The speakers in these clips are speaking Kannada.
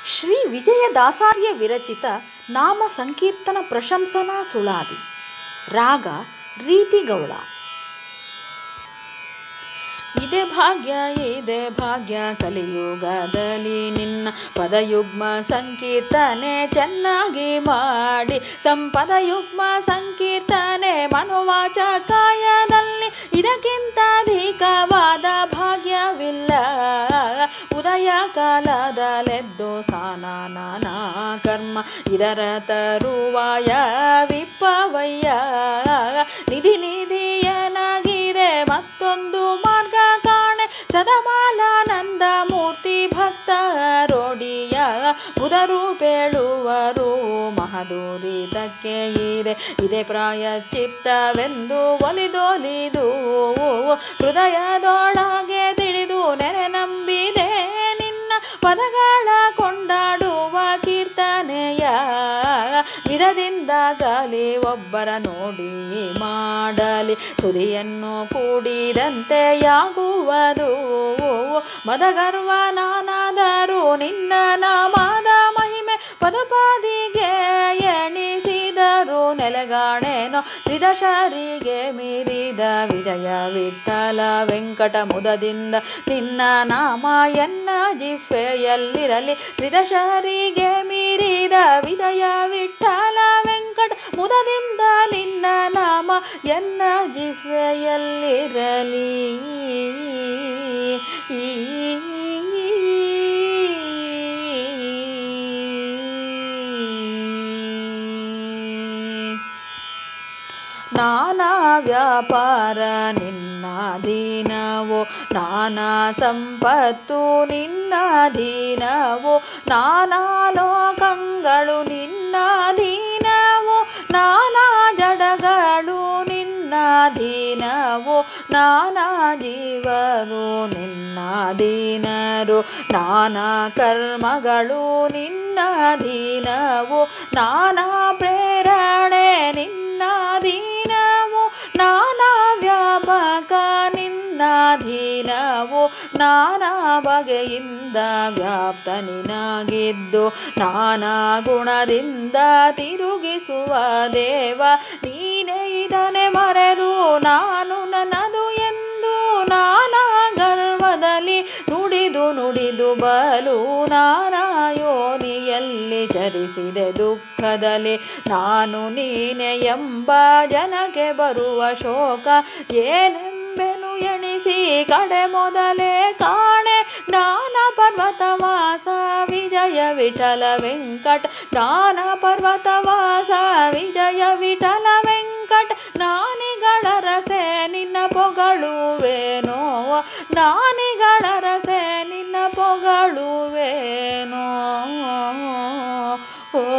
ಶ್ರೀ ವಿಜಯದಾಸಾರ್ಯ ವಿರಚಿತ ನಾಮ ಸಂಕೀರ್ತನ ಪ್ರಶಂಸನಾ ಸುಳಾದಿ ರಾಗ ರೀತಿಗೌಳ ಇದೆ ಭಾಗ್ಯ ಇದೆ ಭಾಗ್ಯ ಕಲಿಯುಗದಲ್ಲಿ ನಿನ್ನ ಪದಯುಗ್ಮ ಸಂಕೀರ್ತನೆ ಚೆನ್ನಾಗಿ ಮಾಡಿ ಸಂಪದಯುಗ್ಮ ಸಂಕೀರ್ತನೆ ಮನೋವಾಚ ಕಾಯದಲ್ಲಿ ಇದಕ್ಕಿಂತ ಅಧಿಕವಾದ ಭಾಗ್ಯವಿಲ್ಲ ಉದಯ ಕಾಲದಲೆದ್ದು ಸ್ನಾನ ನಾನಾ ಕರ್ಮ ಇದರ ತರುವಾಯ ವಿಪ್ಪವಯ್ಯ ನಿಧಿ ನಿಧಿಯನಾಗಿದೆ ಮತ್ತೊಂದು ಮಾರ್ಗ ಕಾಣೆ ಸದಮಾಲಾನಂದ ಮೂರ್ತಿ ಭಕ್ತರೋಡಿಯ ಬುಧರು ಬೇಳುವರು ಮಹದೂರಿತಕ್ಕೆ ಇದೆ ಇದೆ ಪ್ರಾಯ ಚಿತ್ತವೆಂದು ಒಲಿದೊಲಿದು ಹೃದಯದೊಳಗೆ ತಿಳಿದು ನೆರೆ ನಂಬಿದೆ ನಿನ್ನ ಪದಗಳ ಕೊಂಡಾಡುವ ಕೀರ್ತನೆಯ ವಿಧದಿಂದಾಗಲಿ ಒಬ್ಬರ ನೋಡಿ ಮಾಡಲಿ ಸುದಿಯನ್ನು ಕೂಡಿದಂತೆಯಾಗುವುದು ಮದಗರ್ವ ನಾನಾದರೂ ನಿನ್ನ ನಾಮದ ಮಹಿಮೆ ಪದಪಾದಿಗೆ ಎಣಿಸಿದರು ನೆಲೆಗಾಣೇನೋ ತ್ರಿದಶರಿಗೆ ಮೀರಿದ ವಿಜಯ ವಿಠಲ ವೆಂಕಟ ಮುದದಿಂದ ನಿನ್ನ ನಾಮ ಎನ್ನ ಜಿಫೆಯಲ್ಲಿರಲಿ ತ್ರಿದಶರಿಗೆ ಮೀರಿದ ವಿಜಯ ವಿಠಲ ವೆಂಕಟ ಮುದದಿಂದ ನಿನ್ನ ನಾಮ ಎನ್ನ ಜಿಫೆಯಲ್ಲಿರಲಿ ನಾನಾ ವ್ಯಾಪಾರ ನಿನ್ನ ದೀನವೋ ನಾನಾ ಸಂಪತ್ತು ನಿನ್ನ ದೀನವೋ ನಾನಾ ಲೋಕಗಳು ನಿನ್ನ ದೀನವೋ ನಾನಾ ಜಡಗಳು ನಿನ್ನ ದೀನವೋ ನಾನಾ ಜೀವರು ನಿನ್ನ ದೀನರು ನಾನಾ ಕರ್ಮಗಳು ನಿನ್ನ ದೀನವು ನಾನಾ ಪ್ರೇರಣೆ ನಿನ್ನ ದೀನವು ನಾನಾ ವ್ಯಾಪಕ ನಿನ್ನ ದೀನವು ನಾನಾ ಬಗೆಯಿಂದ ವ್ಯಾಪ್ತ ನಿನಗಿದ್ದು ನಾನಾ ಗುಣದಿಂದ ತಿರುಗಿಸುವ ದೇವ ನೀನೇ ಇದನೆ ಮರೆದು ನಾನು ನನ್ನದು ಎಂದು ನಾನಾ ಗರ್ವದಲ್ಲಿ ನುಡಿದು ನುಡಿದು ಬಲು ನಾನಾ ಯೋನಿಯಲ್ಲಿ ಚರಿಸಿದೆ ದುಃಖದಲ್ಲಿ ನಾನು ನೀನೆ ಎಂಬ ಜನಕ್ಕೆ ಬರುವ ಶೋಕ ಏನೆಂಬೆನು ಎಣಿಸಿ ಕಡೆ ಮೊದಲೇ ಕಾಣೆ ಜ್ಞಾನ ಪರ್ವತವಾಸ ವಿಜಯ ವಿಠಲ ವೆಂಕಟ ಜ್ಞಾನ ಪರ್ವತವಾಸ ವಿಜಯ ವಿಠಲ ವೆಂಕಟ ನಾನಿಗಳ ರಸೆ ನಿನ್ನ ಪೊಗಳುವೇನೋ ನಾನಿಗಳ ರಸೆ ನಿನ್ನ ಪೊಗಳುವೇನೋ ಓ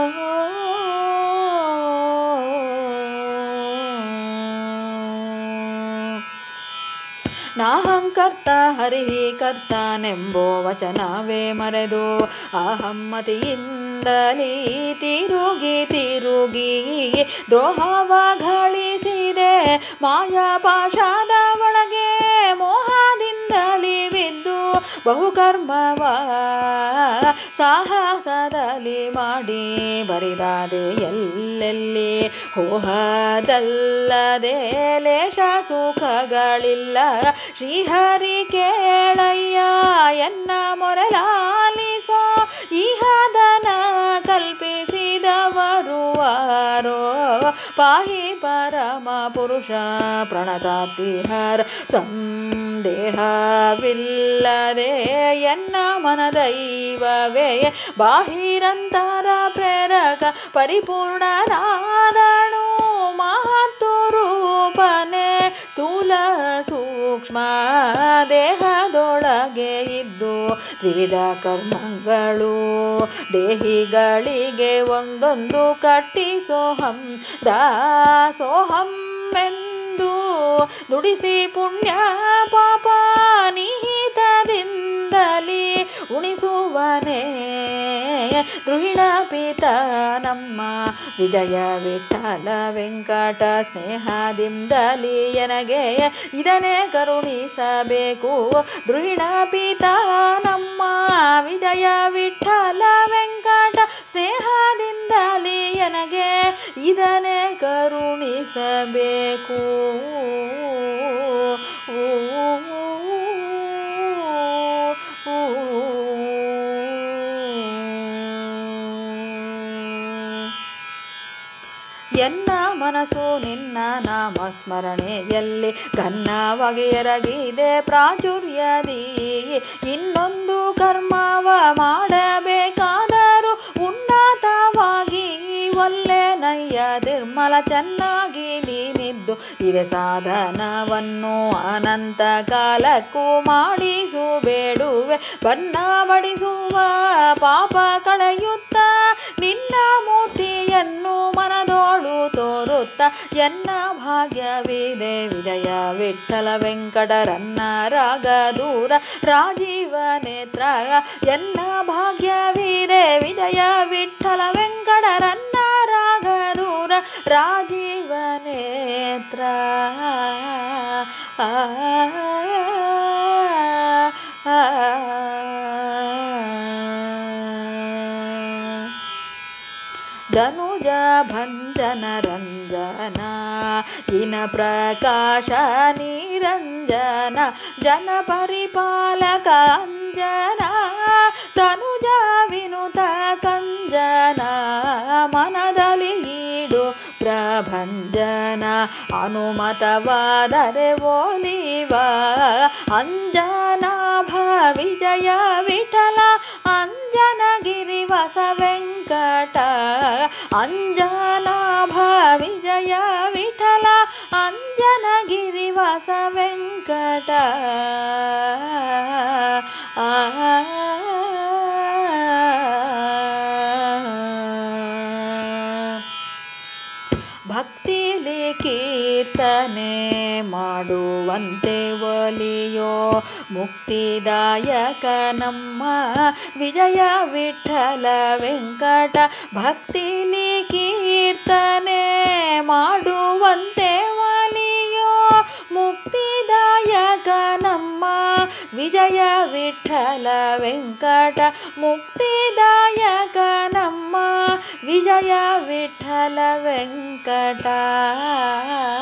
ನಾಹಂಕರ್ತ ಹರಿಹಿ ಕರ್ತಾನೆಂಬೋ ವಚನವೇ ಮರೆದು ಅಹಮ್ಮತಿಯಿಂದಲೇ ತಿರುಗಿ ತಿರುಗಿ ದ್ರೋಹವ ಗಳಿಸಿದೆ ಮಾಯಾಪಾಶದ ಒಳಗೆ ಮೋಹದಿಂದಲೇ ಬಿದ್ದು ಬಹುಕರ್ಮವ ಸಾಹಸದಲ್ಲಿ ಮಾಡಿ ಬರಿದಾದೆ ಎಲ್ಲೆಲ್ಲಿ ಹೋಹದಲ್ಲದೆ ಲೇಷ ಸುಖಗಳಿಲ್ಲ ಶ್ರೀಹರಿ ಕೇಳಯ್ಯ ಎನ್ನ ಮೊರಲಾಲಿಸೋ ಇಹದನ ಕಲ್ಪಿಸಿದವರುವಾರೋ ಪಾಹಿ ಪರಮ ಪುರುಷ ಪ್ರಣತಾತಿಹರ ಸಂದೇಹವಿಲ್ಲದೆ ಎನ್ನ ಮನದೈವವೇ ಬಾಹಿರಂತರ ಪ್ರೇರಕ ಪರಿಪೂರ್ಣನಾದಣು ಮಹತ್ತು ರೂಪನೆ ಸ್ಥೂಲ ಸೂಕ್ಷ್ಮ ದೇಹದೊಳಗೆ ಇದ್ದು ತ್ರಿವಿಧ ಕರ್ಮಗಳು ದೇಹಿಗಳಿಗೆ ಒಂದೊಂದು ಕಟ್ಟಿಸೋಹಂ ದಾಸೋಹಂ ಎಂದು ನುಡಿಸಿ ಪುಣ್ಯ ಪಾಪ ನಿಹಿತದಿಂದಲೇ ಉಣಿಸುವನೇ ದ್ರುಹಿಣ ಪಿತ ನಮ್ಮ ವಿಜಯ ವಿಠಲ ವೆಂಕಟ ಸ್ನೇಹದಿಂದಲಿ ಎನಗೆ ಇದನ್ನೇ ಕರುಣಿಸಬೇಕು ದ್ರುಹಿಣ ಪಿತ ನಮ್ಮ ವಿಜಯ ವಿಠಲ ವೆಂಕಟ ಸ್ನೇಹದಿಂದಲಿ ಎನಗೆ ಇದನ್ನೇ ಕರುಣಿಸಬೇಕು ಊ, ಊ, ಎನ್ನ ಮನಸ್ಸು ನಿನ್ನ ನಾಮ ಸ್ಮರಣೆಯಲ್ಲಿ ಘನ್ನವಾಗಿ ಎರಗಿದೆ ಪ್ರಾಚುರ್ಯದಿ ಇನ್ನೊಂದು ಕರ್ಮವ ಮಾಡಬೇಕಾದರೂ ಉನ್ನತವಾಗಿ ಒಲ್ಲೆ ನಯ್ಯ ನಿರ್ಮಲ ಚೆನ್ನಾಗಿ ನೀನಿದ್ದು ಇದೆ ಸಾಧನವನ್ನು ಅನಂತ ಕಾಲಕ್ಕೂ ಮಾಡಿಸು ಬೇಡುವೆ ಬಣ್ಣ ಬಡಿಸುವ ಪಾಪ ಕಳೆಯುತ್ತ ನಿನ್ನ ಮೂರ್ತಿಯನ್ನು ಮನದೋಳು ತೋರುತ್ತ ಎನ್ನ ಭಾಗ್ಯವಿದೆ ವಿಜಯ ವಿಠಲ ವೆಂಕಟರನ್ನ ರಾಗ ದೂರ ರಾಜೀವ ನೇತ್ರ ಎನ್ನ ಭಾಗ್ಯವಿದೆ ವಿಜಯ ವಿಠಲ ವೆಂಕಟರನ್ನ ರಾಗ ದೂರ ರಾಜೀವ ನೇತ್ರ ಆ, ಆ, ಆ. ಧನುಜ ಭಂಜನ ರಂಜನ ಇನ ಪ್ರಕಾಶ ನಿರಂಜನ ಜನ ಪರಿಪಾಲಕ ಅಂಜನ ತನುಜ ವಿನುತ ಕಂಜನ ಮನದಲ್ಲಿ ಈಡು ಪ್ರಭಂಜನ ಅನುಮತವಾದರೆ ಓಲಿವ ಅಂಜನಾಭ ವಿಜಯ ವಿಠಲ ಅಂಜನಗಿರಿ ವಸ ವೆಂಕಟ ಅಂಜನಾಭ ವಿಜಯ ವಿಠಲ ಅಂಜನಗಿರಿ ವಸ ವೆಂಕಟ ಆ ಭಕ್ತಿಲಿ ಕೀರ್ತನೆ ಮಾಡುವಂತೆ ಒಲಿಯೋ ಮುಕ್ತಿದಾಯಕ ನಮ್ಮ ವಿಜಯ ವಿಠಲ ವೆಂಕಟ ಭಕ್ತಿಲಿ ಕೀರ್ತನೆ ಮಾಡುವಂತೆ ಒಲಿಯೋ ಮುಕ್ತಿದಾಯಕ ನಮ್ಮ ವಿಜಯ ವಿಠಲ ವೆಂಕಟ ಮುಕ್ತಿದಾಯಕ ನಮ್ಮ ವಿಜಯ ವಿಠಲ ವೆಂಕಟ